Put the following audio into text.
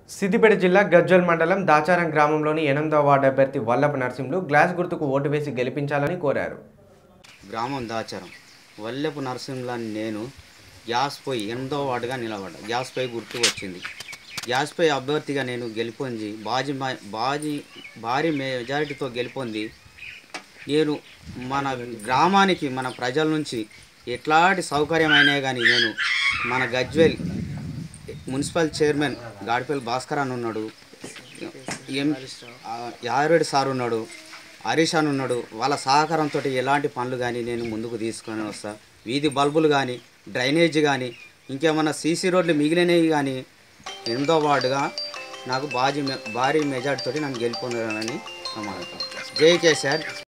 సిద్దిపేట జిల్లా గజ్వల్ మండలం దాచారం గ్రామంలోని ఎనిమిదవ వార్డు అభ్యర్థి వల్లభ నరసింహులు గ్లాస్ గుర్తుకు ఓటు వేసి గెలిపించాలని కోరారు గ్రామం దాచారం వల్లెపు నరసింహులని నేను గ్యాస్ పొయ్యి ఎనిమిదో వార్డుగా నిలబడ్డా గ్యాస్ పొయ్యి గుర్తు వచ్చింది గ్యాస్ పొయ్యి అభ్యర్థిగా నేను గెలుపొంది బాజీ మా- బాజీ భారీ మెజారిటీతో గెలుపొంది నేను మన గ్రామానికి మన ప్రజల నుంచి ఎట్లాంటి సౌకర్యమైనా కానీ నేను మన గజ్వేల్ మున్సిపల్ చైర్మన్ గాడిపల్లి భాస్కర్ అని ఉన్నాడు ఎం ఆ, యాదరెడ్డి సార్ ఉన్నాడు హరీష్ అని ఉన్నాడు వాళ్ళ సహకారంతో ఎలాంటి పనులు కానీ నేను ముందుకు తీసుకొని వస్తా వీధి బల్బులు కానీ డ్రైనేజ్ కానీ ఇంకేమన్నా సీసీ రోడ్లు మిగిలినవి కానీ ఎనిమిదో వార్డుగా నాకు బాజీ మె- భారీ మెజార్టీతో నన్ను గెలుపొందాలని నమ్మకం జై కేసీఆర్